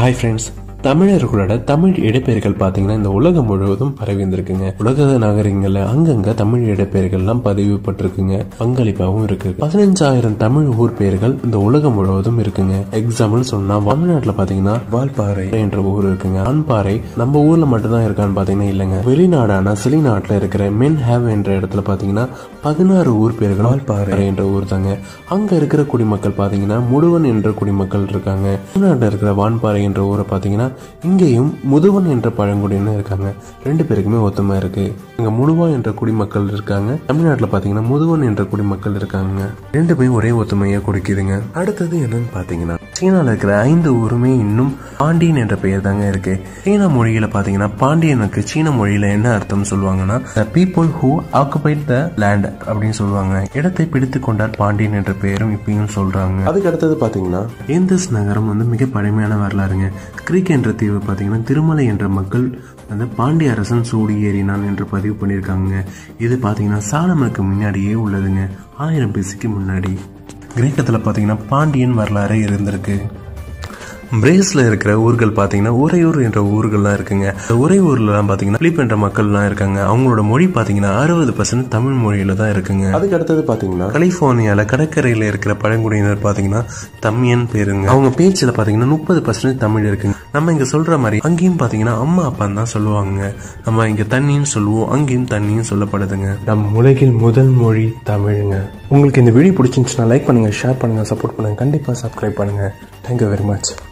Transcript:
hi friends தமிழர்களோட தமிழ் இடப்பெயர்கள் பார்த்தீங்கன்னா இந்த உலகம் முழுவதும் பரவிந்திருக்குங்க உலக நகரங்கள்ல அங்கங்க தமிழ் இடப்பெயர்கள்லாம் பதிவுபட்டிருக்குங்க பங்களிப்பாகவும் இருக்கு பதினஞ்சாயிரம் தமிழ் ஊர் பெயர்கள் இந்த உலகம் முழுவதும் இருக்குங்க எக்ஸாம்பிள் சொன்னா தமிழ்நாட்டுல பாத்தீங்கன்னா வால்பாறை என்ற ஊர் இருக்குங்க வான்பாறை நம்ம ஊர்ல மட்டும்தான் இருக்கான்னு பாத்தீங்கன்னா இல்லைங்க வெளிநாடான சிலி நாட்டுல இருக்கிற மென் ஹேவ் என்ற இடத்துல பாத்தீங்கன்னா பதினாறு ஊர் பேர்கள் வால்பாறை என்ற ஊர் தாங்க அங்க இருக்கிற குடிமக்கள் பாத்தீங்கன்னா முடுவன் என்ற குடிமக்கள் இருக்காங்க தமிழ்நாட்டில் இருக்கிற வான்பாறை என்ற ஊரை பாத்தீங்கன்னா இங்கேயும் முதுவன் என்ற பழங்குடியினர் இருக்காங்க ரெண்டு பேருக்குமே ஒத்துமை இருக்கு இங்க முடுவன் என்ற குடிமக்கள் இருக்காங்க தமிழ்நாட்டில் பாத்தீங்கன்னா முதுவன் என்ற குடிமக்கள் இருக்காங்க ரெண்டுமே ஒரே ஒத்துமையை கொடுக்குதுங்க அடுத்தது என்னன்னு பாத்தீங்கன்னா சீனால இருக்கிற ஐந்து ஊருமே இன்னும் பாண்டியன் என்ற பெயர் தாங்க இருக்கு சீன மொழியில பாத்தீங்கன்னா பாண்டியனுக்கு சீன மொழியில என்ன அர்த்தம் சொல்லுவாங்கன்னா the people who occupied the land அப்படின்னு சொல்லுவாங்க இடத்தை பிடித்து கொண்டார் பாண்டியன் என்ற பெயரும் இப்பயும் சொல்றாங்க அதுக்கு அடுத்தது பாத்தீங்கன்னா ஏந்தஸ் நகரம் வந்து மிக பழமையான வரலாறுங்க கிரீக் என்ற தீவு பாத்தீங்கன்னா திருமலை என்ற மக்கள் வந்து பாண்டிய அரசன் சூடி ஏறினான் என்று பதிவு பண்ணியிருக்காங்க இது பாத்தீங்கன்னா சாலமனுக்கு முன்னாடியே உள்ளதுங்க ஆயிரம் பிசிக்கு முன்னாடி கிரேக்கத்தில் பார்த்தீங்கன்னா பாண்டியன் வரலாறு இருந்திருக்கு பிரேஸ்ல இருக்கிற ஊர்கள் பார்த்தீங்கன்னா உறையூர் என்ற ஊர்கள்லாம் இருக்குங்க இந்த உறையூர்லாம் பார்த்தீங்கன்னா பிலிப் என்ற மக்கள்லாம் இருக்காங்க அவங்களோட மொழி பார்த்தீங்கன்னா அறுபது பர்சன்ட் தமிழ் மொழியில தான் இருக்குங்க அதுக்கு அடுத்தது பார்த்தீங்கன்னா கலிஃபோர்னியால கடற்கரையில் இருக்கிற பழங்குடியினர் பார்த்தீங்கன்னா தமியன் பேருங்க அவங்க பேச்சில் பார்த்தீங்கன்னா முப்பது பர்சன்ட் தமிழ் இருக்குங்க நம்ம இங்க சொல்ற மாதிரி அங்கேயும் பார்த்தீங்கன்னா அம்மா அப்பான்னு தான் சொல்லுவாங்க நம்ம இங்க தண்ணின்னு சொல்லுவோம் அங்கேயும் தண்ணியும் சொல்லப்படுதுங்க நம் உலகில் முதல் மொழி தமிழுங்க உங்களுக்கு இந்த வீடியோ பிடிச்சிருந்துச்சுன்னா லைக் பண்ணுங்க ஷேர் பண்ணுங்க சப்போர்ட் பண்ணுங்க கண்டிப்பா சப்ஸ்கிரைப் பண்ணுங்க தேங்க்யூ வெரி மச்